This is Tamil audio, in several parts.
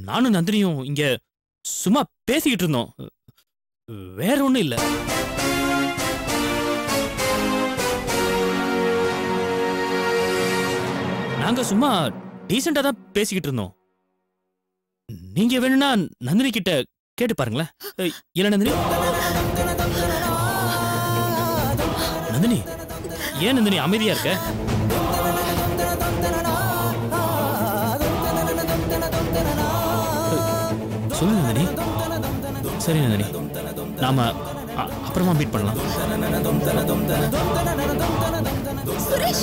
நானும் நந்தினியும் இங்க சும்மா பேசிக்கிட்டு இருந்தோம் வேற ஒண்ணும் இல்ல நாங்க சும்மா டீசெண்டா தான் பேசிக்கிட்டு இருந்தோம் நீங்க வேணும்னா நந்தினி கிட்ட கேட்டு பாருங்களேன் அஹ், இல்ல நந்தினி நந்தினி ஏன் நந்தினி அமைதியா இருக்க சொல்லு நந்தினி சரி நந்தினி நாம அ- அப்புறமா மீட் பண்ணலாம் சுரேஷ்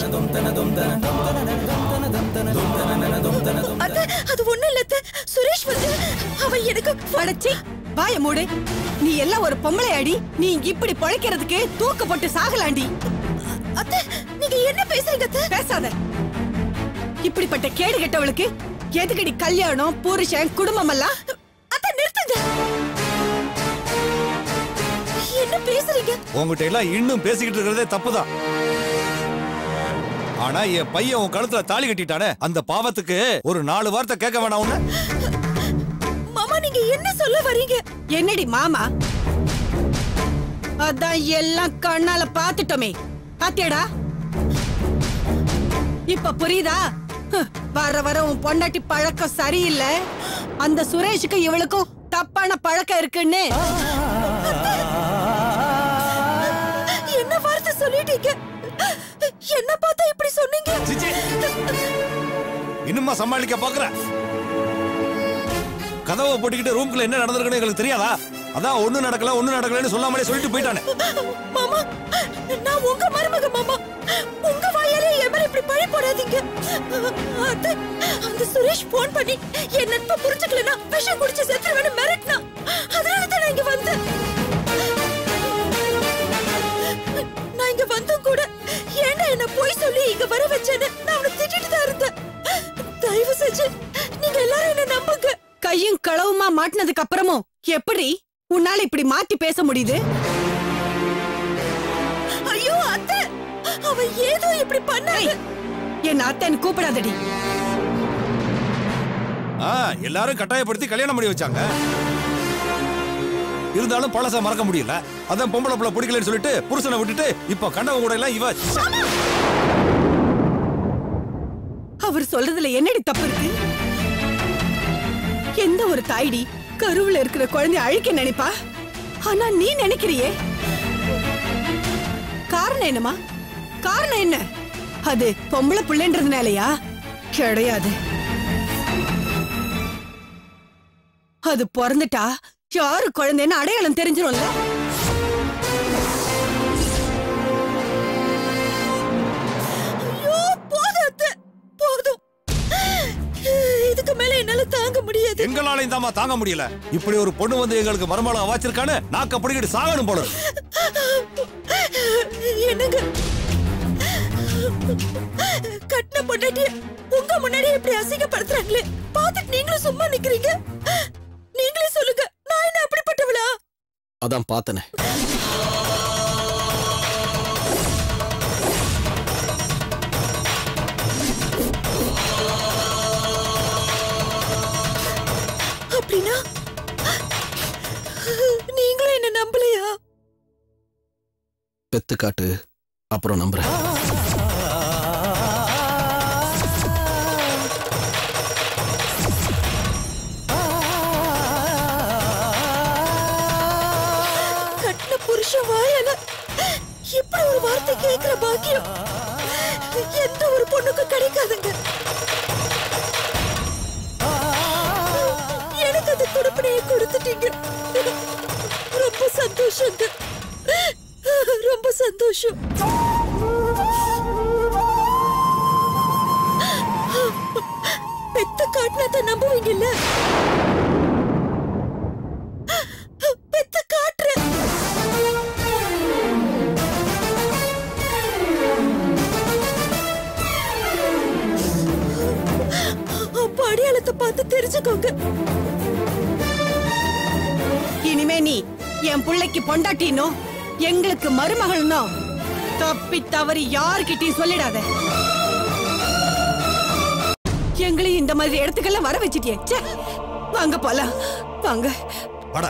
அத்தை, அது ஒண்ணும் இல்ல அத்தை. சுரேஷ் வந்து அவன் எனக்கு அடச்சி வாய மூடு நீ எல்லாம் ஒரு பொம்பளை அடி நீ இப்படி பொழைக்கிறதுக்கு தூக்கப்பட்டு சாகலாண்டி அத்தை நீங்க என்ன பேசுறீங்க அத்தை பேசாத இப்படிப்பட்ட கேடு கெட்டவளுக்கு எதுக்கடி கல்யாணம் புருஷன் குடும்பம் எல்லாம் அத்தை நிறுத்துங்க என்ன பேசுறீங்க உங்ககிட்ட எல்லாம் இன்னும் பேசிக்கிட்டு இருக்கிறதே தப்புதான் ஆனா என் பையன் உன் கழுத்துல தாலி கட்டிட்டானே அந்த பாவத்துக்கு ஒரு நாலு வார்த்தை கேட்க வேணாம் உன்ன மாமா நீங்க என்ன சொல்ல வரீங்க என்னடி மாமா அதான் எல்லாம் கண்ணால பாத்துட்டோமே பாத்தியாடா இப்ப புரியுதா ஹ், வர வர உன் பொண்டாட்டி பழக்கம் சரியில்லை அந்த சுரேஷுக்கு இவளுக்கும் தப்பான பழக்கம் இருக்குன்னு என்ன வார்த்தை சொல்லிட்டீங்க என்ன பார்த்தா இப்படி சொன்னீங்க சிச்சி. இன்னுமா சமாளிக்க பாக்குற கதவை போட்டுக்கிட்டு ரூம்குள்ள என்ன நடந்திருக்குன்னு எங்களுக்கு தெரியாதா அதான் ஒண்ணு நடக்கல ஒண்ணு நடக்கலன்னு சொல்லாமலே சொல்லிட்டு போயிட்டானே மாமா நான் உங்க மருமக மாமா உங்க வாயாலே என் மேல இப்படி பழி போடாதீங்க அது அந்த சுரேஷ் போன் பண்ணி என் நட்பை புரிஞ்சுக்கலனா விஷம் குடிச்சு செத்துருவேன்னு மிரட்டினா அதனால தான் நான் இங்க வந்தேன் நான் இங்க வந்தும் கூட ஏன்டா என்ன போய் சொல்லி இங்க வர வச்சேன்னு நான் அவனை திட்டிட்டு தான் இருந்தேன் தயவு செஞ்சு நீங்க எல்லாரும் என்ன நம்புங்க கையும் களவுமா மாட்டினதுக்கு அப்புறமும் எப்படி உன்னால இப்படி மாத்தி பேச முடியுது ஐயோ அத்தை அவன் ஏதோ இப்படி பண்ணாங்க என் அத்தைன்னு கூப்பிடாதடி ஆ, எல்லாரும் கட்டாயப்படுத்தி கல்யாணம் பண்ணி வச்சாங்க இருந்தாலும் பழச மறக்க முடியல அதான் பொம்பளை புள்ள பிடிக்கலன்னு சொல்லிட்டு புருஷனை விட்டுட்டு இப்ப கண்டவங்க கூட எல்லாம் இவ அவர் சொல்றதுல என்னடி தப்பு இருக்கு எந்த ஒரு தாய்டி கருவுல இருக்கிற குழந்தை அழிக்க நினைப்பா ஆனா நீ நினைக்கிறியே காரணம் என்னமா காரணம் என்ன அது பொம்பளை புள்ளைன்றதுனாலயா கிடையாது அது பிறந்துட்டா யாரு குழந்தைன்னு அடையாளம் தெரிஞ்சிரும்ல ஐயோ போதும் அத்தை போதும் இதுக்கு மேல என்னால தாங்க முடியாது எங்களாலையும் தாமா தாங்க முடியல இப்படி ஒரு பொண்ணு வந்து எங்களுக்கு மருமகளா வாச்சிருக்கான்னு நாக்க பிடிக்கிட்டு சாகணும் போல இருக்கு. என்னங்க கட்டின பொண்டாட்டிய உங்க முன்னாடி இப்படி அசிங்கப்படுத்துறாங்களே பார்த்துட்டு நீங்களும் சும்மா நிக்கிறீங்க நீங்களே சொல்லுங்க நான் என்ன அப்படிப்பட்டவளா அதான் பார்த்தனே அப்படின்னா நீங்களும் என்ன நம்பலையா பெத்து காட்டு அப்புறம் நம்புறேன் கட்டின புருஷன் வாயால இப்படி ஒரு வார்த்தை கேட்கிற பாக்கியம் எந்த ஒரு பொண்ணுக்கும் கிடைக்காதுங்க எனக்கு அந்த துடுப்பினையை கொடுத்துட்டீங்க ரொம்ப சந்தோஷங்க ரொம்ப சந்தோஷம் பெத்த காட்டினத நம்புவீங்கல்ல பெத்த காட்டுறேன் அப்ப அடையாளத்தை பார்த்து தெரிஞ்சுக்கோங்க இனிமே நீ என் பிள்ளைக்கு பொண்டாட்டினோ எங்களுக்கு மருமகள்னோ தப்பி தவறி யார்கிட்டயும் சொல்லிடாத எங்களையும் இந்த மாதிரி இடத்துக்கெல்லாம் வர வச்சிட்டியே ச்சே, வாங்க போலாம் வாங்க வாடா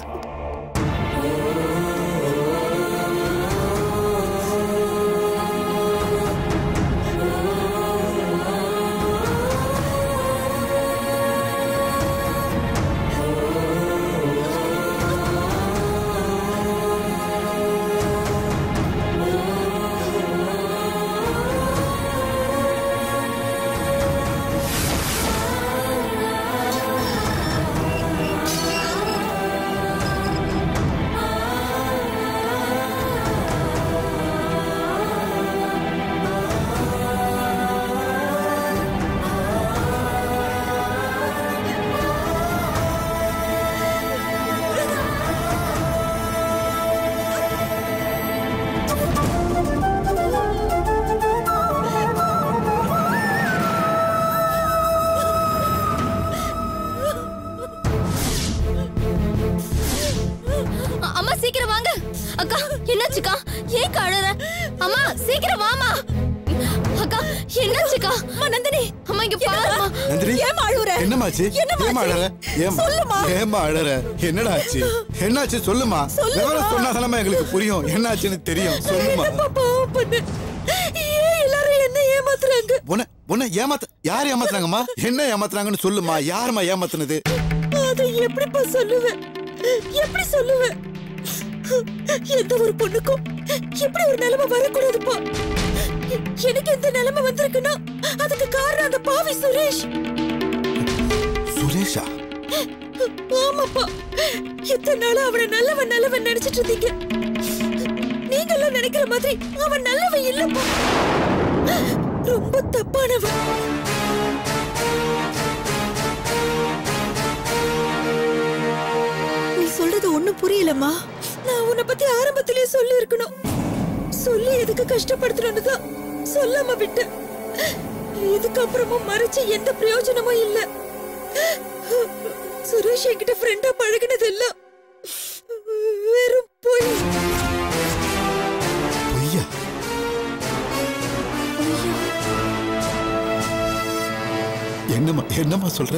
அ- அம்மா சீக்கிரம் வாங்க அக்கா என்னாச்சுக்கா ஏன் அழற அம்மா சீக்கிரம் வாமா அக்கா என்னாச்சுக்கா அம்மா நந்தினி அம்மா இங்க பாருமா நந்தினி ஏன் அழுவுற என்னமாச்சு என்னம்மா ஏமா ஆச்சு? அழற ஏமா சொல்லுமா. ஏமா அழற என்னடா ஆச்சு என்னாச்சு சொல்லுமா சொல்லுமா. விவரம் சொன்னாதானமா எங்களுக்கு புரியும் என்னாச்சுன்னு தெரியும் சொல்லுமா என்னப்பா பாவம் பண்ணு ஏன் எல்லாரும் என்ன ஏமாத்துறாங்க உன்னை உன்னை ஏமாத்த யார் ஏமாத்துறாங்கம்மா என்ன ஏமாத்துறாங்கன்னு சொல்லுமா யாரும்மா ஏமாத்துனது அதை எப்படிப்பா சொல்லுவேன் எப்படி சொல்லுவேன் எந்த ஒரு பொண்ணுக்கும் இப்படி ஒரு நிலைமை வரக்கூடாதுப்பா எனக்கு இந்த நிலைமை வந்திருக்குன்னா அதுக்கு காரணம் அந்த பாவி சுரேஷ் சுரேஷா ஆமாப்பா இத்தனை நாளா அவனை நல்லவன் நல்லவன் நினைச்சிட்டு இருந்தீங்க நீங்க எல்லாம் நினைக்கிற மாதிரி அவன் நல்லவன் இல்லப்பா ரொம்ப தப்பானவன் நீ சொல்றது ஒண்ணும் புரியலம்மா நான் உன்னை பத்தி ஆரம்பத்திலேயே சொல்லி இருக்கணும் சொல்லி எதுக்கு கஷ்டப்படுத்தணும்னு தான் சொல்லாம விட்டேன் இதுக்கப்புறமும் மறைச்சு எந்த பிரயோஜனமும் இல்ல சுரேஷ் என்கிட்ட ஃப்ரெண்டா பழகினது எல்லாம் வெறும் பொய் பொய்யா என்னம்மா என்னம்மா சொல்ற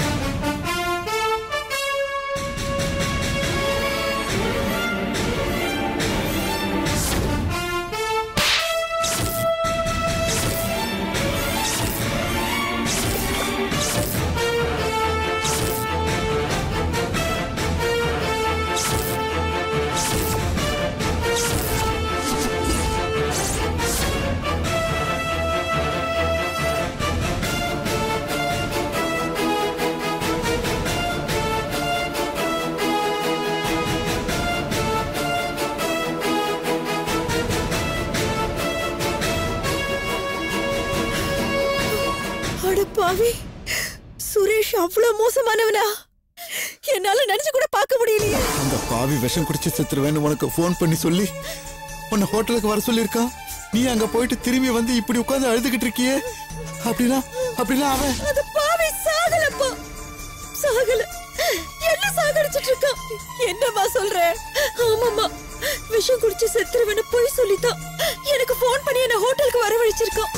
அட பாவி சுரேஷ் அவ்வளவு மோசமானவனா என்னால நினைச்சு கூட பார்க்க முடியலையே அந்த பாவி விஷம் குடிச்சு செத்துருவேன்னு உனக்கு ஃபோன் பண்ணி சொல்லி உன்னை ஹோட்டலுக்கு வர சொல்லியிருக்கான் நீ அங்க போயிட்டு திரும்பி வந்து இப்படி உட்கார்ந்து அழுதுகிட்டு இருக்கியே அப்படின்னா அப்படின்னா அவன் அந்த பாவி சாகலப்பா சாகல என்ன சாகடிச்சிட்டு இருக்கான் என்னம்மா சொல்ற ஆமாம்மா விஷம் குடிச்சு செத்துருவேன்னு போய் சொல்லித்தான் எனக்கு ஃபோன் பண்ணி என்ன ஹோட்டலுக்கு வரவழைச்சிருக்கான்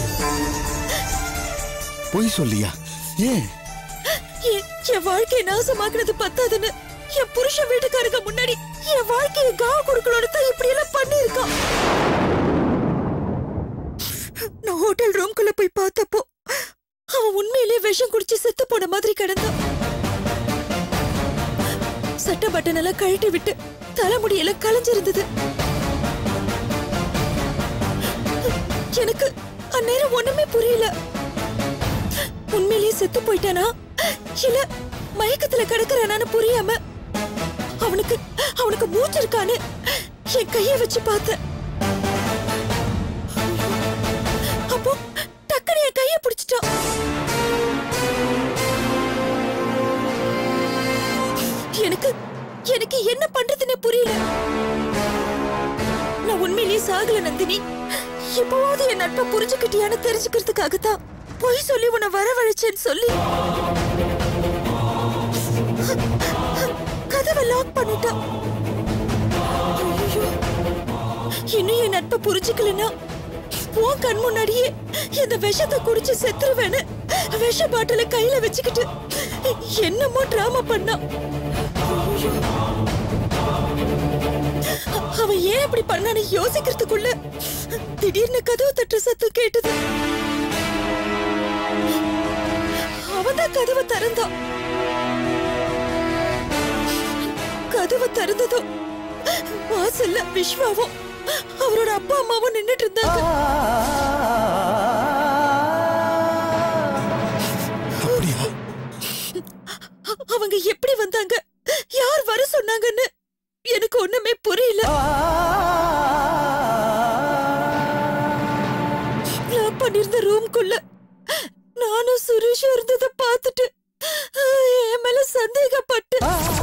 பொய் சொல்லியா ஏன் என் என் வாழ்க்கையை நாசமாக்குனது பத்தாதுன்னு என் புருஷன் வீட்டுக்காரங்க முன்னாடி என் வாழ்க்கையை காவ கொடுக்கணும்னு தான் இப்படி எல்லாம் பண்ணியிருக்கான் நான் ஹோட்டல் ரூம்குள்ள போய் பார்த்தப்போ அவன் உண்மையிலேயே விஷம் குடிச்சு செத்து போன மாதிரி கிடந்தான் சட்டை பட்டன் எல்லாம் கழட்டி விட்டு தலைமுடியெல்லாம் களைஞ்சிருந்தது எனக்கு அந்நேரம் ஒண்ணுமே புரியல உண்மையிலேயே செத்து போயிட்டானா இல்ல மயக்கத்துல கிடக்குறானான்னு புரியாம அவனுக்கு அவனுக்கு மூச்சு இருக்கான்னு என் கைய வச்சு பார்த்தேன் அப்போ டக்குனு என் கைய பிடிச்சிட்டான் எனக்கு எனக்கு என்ன பண்றதுன்னு புரியல நான் உண்மையிலேயே சாகல நந்தினி இப்போவாவது என் நட்பை புரிஞ்சுக்கிட்டியான்னு தெரிஞ்சுக்கிறதுக்காகத்தான் பொய் சொல்லி உன்னை வரவழைச்சேன்னு சொல்லி கதவை லாக் பண்ணிட்டான் ஐயோ இன்னும் என் நட்பை புரிஞ்சுக்கலனா உன் கண் முன்னாடியே இந்த விஷத்தை குடிச்சு செத்துருவேன்னு விஷ பாட்டில கையில வச்சுக்கிட்டு என்னமோ டிராமா பண்ணா அவன் ஏன் அப்படி பண்ணான்னு யோசிக்கிறதுக்குள்ள திடீர்னு கதவு தட்டுற சத்தம் கேட்டது அவன்தான் கதவை திறந்தான் கதவை திறந்ததும் வாசல்ல விஸ்வாவும் அவரோட அப்பா அம்மாவும் நின்னுட்டு இருந்தாங்க அப்படியா அவங்க எப்படி வந்தாங்க யார் வர சொன்னாங்கன்னு எனக்கு ஒண்ணுமே புரியல நான் பண்ணிருந்த ரூம்குள்ள நானும் சுரேஷும் இருந்ததை பார்த்துட்டு என் மேல சந்தேகப்பட்டு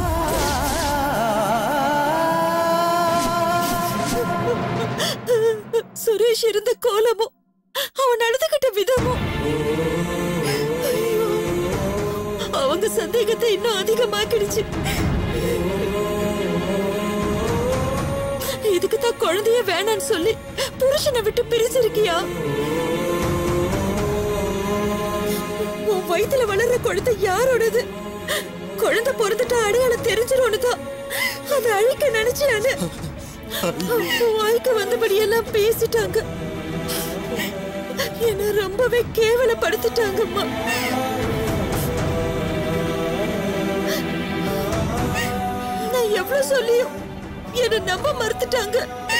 சுரேஷ் இருந்த கோலமும் அவன் நடந்துகிட்ட விதமும் ஐயோ, அவங்க சந்தேகத்தை இன்னும் அதிகமாக்கிடுச்சு இதுக்கு தான் குழந்தைய வேணான்னு சொல்லி புருஷனை விட்டு பிரிச்சிருக்கியா உன் வயித்துல வளர்ற குழந்தை யாரோடது குழந்தை பிறந்துட்டா அடையாளம் தெரிஞ்சிரும்னு தான் அதை அழிக்க நினைச்சானு வாய்க்கு வந்தபடியெல்லாம் பேசிட்டாங்க என்ன ரொம்பவே கேவலப்படுத்திட்டாங்கம்மா நான் எவ்வளவு சொல்லியும் என்ன நம்ப மறுத்துட்டாங்க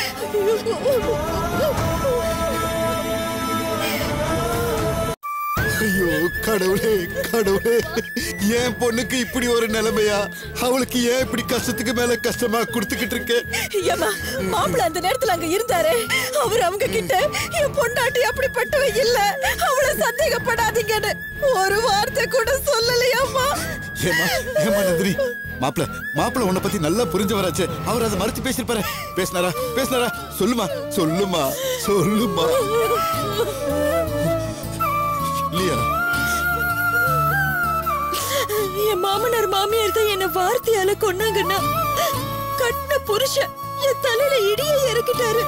ஐயோ கடவுளே கடவுளே என் பொண்ணுக்கு இப்படி ஒரு நிலைமையா அவளுக்கு ஏன் இப்படி கஷ்டத்துக்கு மேல கஷ்டமா கொடுத்துக்கிட்டு இருக்க ஏம்மா மாப்பிள்ள அந்த நேரத்துல அங்க இருந்தாரு அவர் அவங்க கிட்ட என் பொண்டாட்டி அப்படிப்பட்டவ இல்ல அவளை சந்தேகப்படாதீங்கன்னு ஒரு வார்த்தை கூட சொல்லலையாம்மா ஏமா ஏமா நந்தினி மாப்பிள மாப்பிள உன்னை பத்தி நல்லா புரிஞ்சவராச்சே அவர் அதை மறுத்து பேசிருப்பாரு பேசினாரா பேசினாரா சொல்லுமா சொல்லுமா சொல்லுமா இல்லையா என் மாமனார் மாமியார் தான் என்ன வார்த்தையால கொன்னாங்கன்னா கட்டின புருஷன் என் தலையில இடிய இறக்கிட்டாரு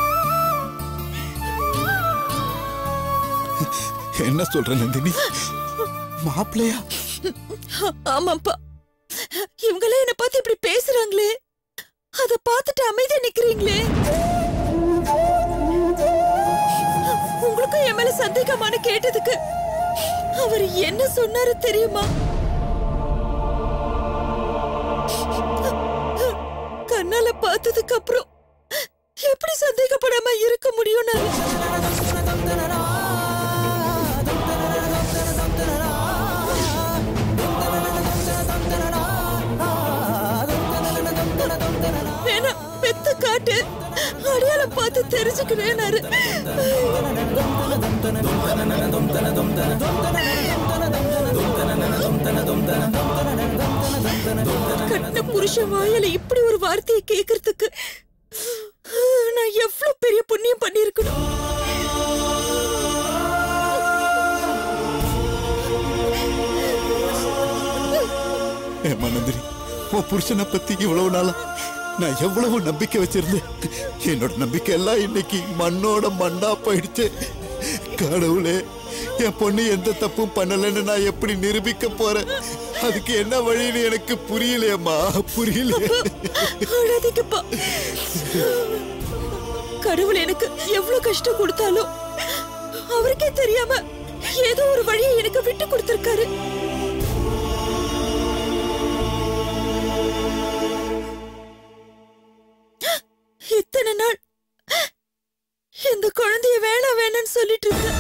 என்ன சொல்ற நந்தினி மாப்பிள்ளையா ஆமாப்பா இவங்களே என்ன பார்த்து இப்படி பேசுறாங்களே அத பார்த்துட்டு அமைதியா நிக்கிறீங்களே உங்களுக்கும் என் மேல சந்தேகமான கேட்டதுக்கு அவர் என்ன சொன்னாரு தெரியுமா கண்ணால பார்த்ததுக்கு அப்புறம் எப்படி சந்தேகப்படாம இருக்க முடியும் வேணா பெத்த காட்டு அடையாளம் பார்த்து தெரிஞ்சுக்குவேனாரு கட்டின புருஷன் வாயால இப்படி ஒரு வார்த்தையை கேக்குறதுக்கு நான் எவ்வளவு பெரிய புண்ணியம் பண்ணிருக்கணும் ஏமா நந்தினி உன் புருஷனை பத்தி இவ்வளவு நாளா நான் எவ்வளவு நம்பிக்கை வச்சிருந்தேன் என்னோட நம்பிக்கை எல்லாம் இன்னைக்கு மண்ணோட மண்ணா போயிடுச்சு கடவுளே என் பொண்ணு எந்த தப்பும் பண்ணலன்னு நான் எப்படி நிரூபிக்க போறேன் அதுக்கு என்ன வழின்னு எனக்கு புரியலையம்மா புரியலையே அழாதீங்கப்பா கடவுள் எனக்கு எவ்வளவு கஷ்டம் கொடுத்தாலும் அவருக்கே தெரியாம ஏதோ ஒரு வழியை எனக்கு விட்டு கொடுத்திருக்காரு இத்தனை நாள் இந்த குழந்தைய வேணாம் வேணாம்னு சொல்லிட்டு இருந்தேன்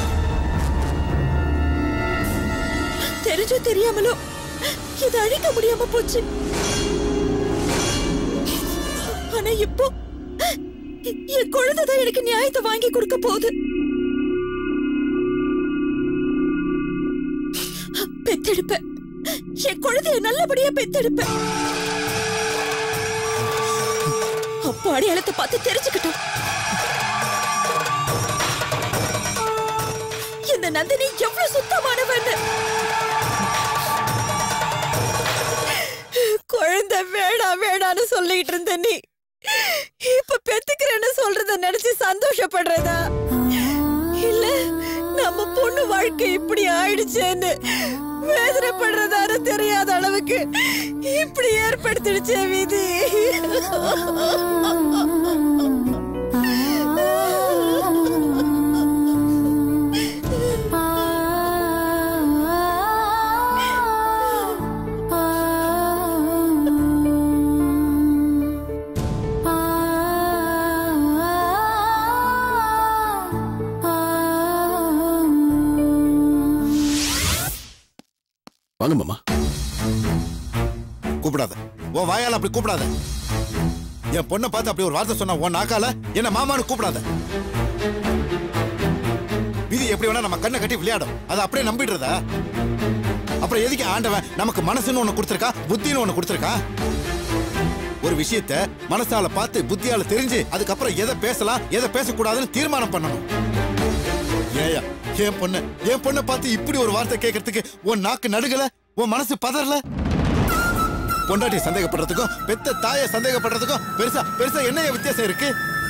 தெரிஞ்சோ தெரியாமலோ இதை அழிக்க முடியாம போச்சு ஆனா இப்போ எ- என் குழந்தை தான் எனக்கு நியாயத்தை வாங்கி கொடுக்க போகுது பெத்தெடுப்பேன் என் குழந்தைய நல்லபடியா பெத்தெடுப்பேன் அப்போ அடையாளத்தை பார்த்து தெரிஞ்சுக்கிட்டோம் இந்த நந்தினி எவ்வளவு சுத்தமானவன்னு குழந்தை வேணாம் வேணான்னு சொல்லிட்டு இருந்த நீ இப்ப பெத்துக்கிறேன்னு சொல்றத நினைச்சு சந்தோஷப்படுறதா இல்ல நம்ம பொண்ணு வாழ்க்கை இப்படி ஆயிடுச்சேன்னு வேதனைப்படுறதாரு தெரியாத அளவுக்கு இப்படி ஏற்படுத்திடுச்சே விதி வாங்க மாமா கூப்பிடாத உன் வாயால அப்படி கூப்பிடாத என் பொண்ணை பார்த்து அப்படி ஒரு வார்த்தை சொன்ன உன் நாக்கால என்ன மாமான்னு கூப்பிடாத விதி எப்படி வேணா நம்ம கண்ணை கட்டி விளையாடும் அதை அப்படியே நம்பிடுறதா அப்புறம் எதுக்கு ஆண்டவன் நமக்கு மனசுன்னு ஒண்ணு கொடுத்துருக்கா புத்தின்னு ஒண்ணு கொடுத்துருக்கா ஒரு விஷயத்த மனசால பார்த்து புத்தியால தெரிஞ்சு அதுக்கப்புறம் எதை பேசலாம் எதை பேசக்கூடாதுன்னு தீர்மானம் பண்ணணும் ஏயா என் பொண்ணு என் பொண்ணை பார்த்து இப்படி ஒரு வார்த்தை கேட்கறதுக்கு உன் நாக்கு நடுகல உன் மனசு பதறல பொண்டாட்டி சந்தேகப்படுறதுக்கும் பெத்த தாயை சந்தேகப்படுறதுக்கும் பெருசா பெருசா என்னைய வித்தியாசம் இருக்கு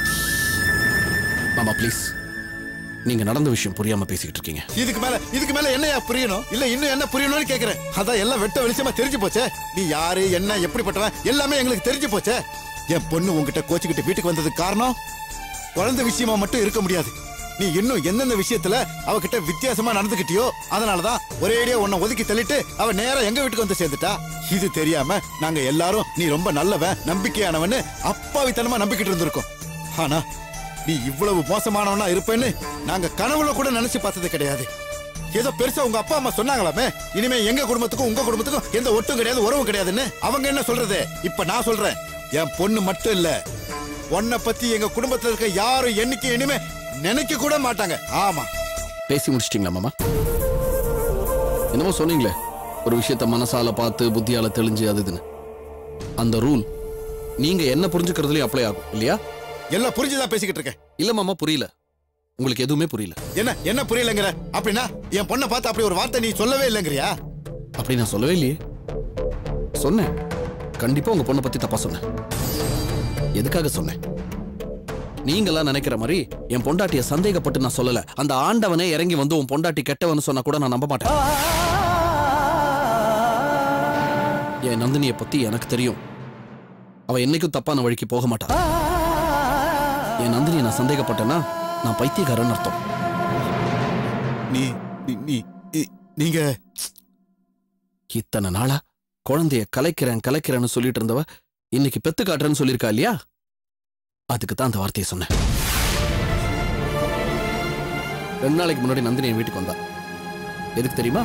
மாமா ப்ளீஸ் நீங்க நடந்த விஷயம் புரியாம பேசிக்கிட்டு இருக்கீங்க இதுக்கு மேல இதுக்கு மேல என்னையா புரியணும் இல்ல இன்னும் என்ன புரியணும்னு கேக்குறேன் அதான் எல்லாம் வெட்ட வெளிச்சமா தெரிஞ்சு போச்சே நீ யாரு என்ன எப்படிப்பட்டவன் எல்லாமே எங்களுக்கு தெரிஞ்சு போச்சே என் பொண்ணு உன்கிட்ட கோச்சுக்கிட்டு வீட்டுக்கு வந்ததுக்கு காரணம் குழந்தை விஷயமா மட்டும் இருக்க முடியாது நீ இன்னும் எந்தெந்த விஷயத்துல அவகிட்ட வித்தியாசமா நடந்துகிட்டியோ அதனாலதான் ஒரேடியா உன்னை ஒதுக்கி தள்ளிட்டு அவ நேரா எங்க வீட்டுக்கு வந்து சேர்ந்துட்டா இது தெரியாம நாங்க எல்லாரும் நீ ரொம்ப நல்லவன் நம்பிக்கையானவன்னு அப்பாவித்தனமா நம்பிக்கிட்டு இருந்திருக்கோம் ஆனா நீ இவ்வளவு மோசமானவனா இருப்பேன்னு நாங்க கனவுல கூட நினைச்சு பார்த்தது கிடையாது ஏதோ பெருசா உங்க அப்பா அம்மா சொன்னாங்களாமே இனிமே எங்க குடும்பத்துக்கும் உங்க குடும்பத்துக்கும் எந்த ஒட்டும் கிடையாது உறவும் கிடையாதுன்னு அவங்க என்ன சொல்றது இப்ப நான் சொல்றேன் என் பொண்ணு மட்டும் இல்ல உன்னை பத்தி எங்க குடும்பத்துல இருக்க யாரும் என்னைக்கு இனிமே நினைக்க கூட மாட்டாங்க ஆமா பேசி முடிச்சிட்டீங்களா மாமா என்னமோ சொன்னீங்களே ஒரு விஷயத்த மனசால பார்த்து புத்தியால தெளிஞ்சு அது இதுன்னு அந்த ரூல் நீங்க என்ன புரிஞ்சுக்கிறதுலயும் அப்ளை ஆகும் இல்லையா எல்லாம் புரிஞ்சுதான் பேசிக்கிட்டு இருக்கேன் இல்ல மாமா புரியல உங்களுக்கு எதுவுமே புரியல என்ன என்ன புரியலங்கிற அப்படின்னா என் பொண்ணை பார்த்து அப்படி ஒரு வார்த்தை நீ சொல்லவே இல்லைங்கிறியா அப்படி நான் சொல்லவே இல்லையே சொன்னேன் கண்டிப்பா உங்க பொண்ணை பத்தி தப்பா சொன்னேன் எதுக்காக சொன்னேன் நீங்களாம் நினைக்கிற மாதிரி என் பொண்டாட்டிய சந்தேகப்பட்டு நான் சொல்லல அந்த ஆண்டவனே இறங்கி வந்து உன் பொண்டாட்டி கெட்டவன்னு சொன்னா கூட நான் நம்ப மாட்டேன் என் நந்தினிய பத்தி எனக்கு தெரியும் அவ என்னைக்கும் தப்பான வழிக்கு போக மாட்டா என் நந்தினியை நான் சந்தேகப்பட்டேன்னா நான் பைத்தியக்காரன் அர்த்தம் நீ நீ- நீ நீ- நீங்க இத்தனை நாளா குழந்தைய கலைக்கிறேன் கலைக்கிறேன்னு சொல்லிட்டு இருந்தவ இன்னைக்கு பெத்து காட்டுறேன்னு சொல்லியிருக்கா இல்லையா அதுக்கு தான் அந்த வார்த்தையை சொன்னேன் ரெண்டு நாளைக்கு முன்னாடி நந்தினி என் வீட்டுக்கு வந்தா எதுக்கு தெரியுமா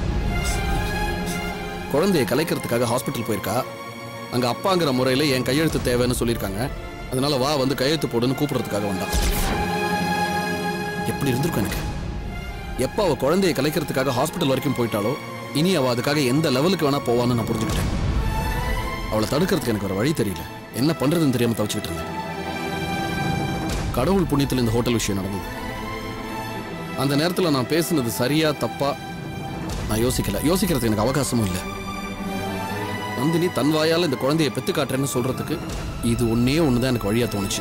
குழந்தைய கலைக்கிறதுக்காக ஹாஸ்பிட்டல் போயிருக்கா அங்க அப்பாங்கிற முறையில என் கையெழுத்து தேவைன்னு சொல்லியிருக்காங்க அதனால வா வந்து கையெழுத்து போடுன்னு கூப்பிடுறதுக்காக வந்தா எப்படி இருந்திருக்கும் எனக்கு எப்போ அவ குழந்தையை கலைக்கிறதுக்காக ஹாஸ்பிட்டல் வரைக்கும் போயிட்டாலோ இனி அவ அதுக்காக எந்த லெவலுக்கு வேணா போவான்னு நான் புரிஞ்சுக்கிட்டேன் அவளை தடுக்கிறதுக்கு எனக்கு ஒரு வழி தெரியல என்ன பண்றதுன்னு தெரியாம தவிச்சுக்கிட்டு இருந்தேன் கடவுள் புண்ணியத்தில் இந்த ஹோட்டல் விஷயம் நடந்தது அந்த நேரத்தில் நான் பேசுனது சரியா தப்பா நான் யோசிக்கல யோசிக்கிறதுக்கு எனக்கு அவகாசமும் இல்லை நந்தினி தன் வாயால இந்த குழந்தையை பெத்து காட்டுறேன்னு சொல்றதுக்கு இது ஒன்னே ஒண்ணுதான் எனக்கு வழியா தோணுச்சு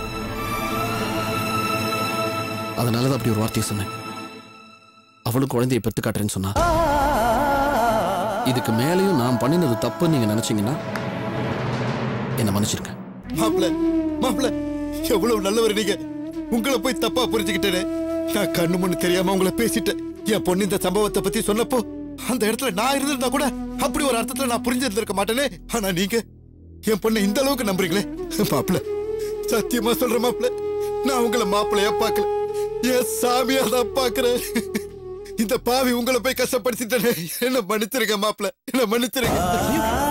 அதனால தான் அப்படி ஒரு வார்த்தையை சொன்னேன் அவளும் குழந்தையை பெத்து காட்டுறேன்னு சொன்னா இதுக்கு மேலேயும் நான் பண்ணினது தப்புன்னு நீங்க நினைச்சீங்கன்னா என்ன மன்னிச்சிருங்க மாப்பிள மாப்பிள எவ்வளவு நல்லவர் நீங்க உங்களை போய் தப்பா புரிஞ்சுக்கிட்டேனே நான் கண்ணு முன்னு தெரியாம உங்களை பேசிட்டேன் என் பொண்ணு இந்த சம்பவத்தை பத்தி சொன்னப்போ அந்த இடத்துல நான் இருந்திருந்தா கூட அப்படி ஒரு அர்த்தத்துல நான் புரிஞ்சிருந்திருக்க மாட்டேனே ஆனா நீங்க என் பொண்ணை இந்த அளவுக்கு நம்புறீங்களே மாப்பிள சத்தியமா சொல்ற மாப்பிள நான் உங்களை மாப்பிளையா பார்க்கல என் சாமியா தான் பாக்குறேன் இந்த பாவி உங்களை போய் கஷ்டப்படுத்திட்டேனே என்ன மன்னிச்சிருங்க மாப்பிள என்ன மன்னிச்சிருங்க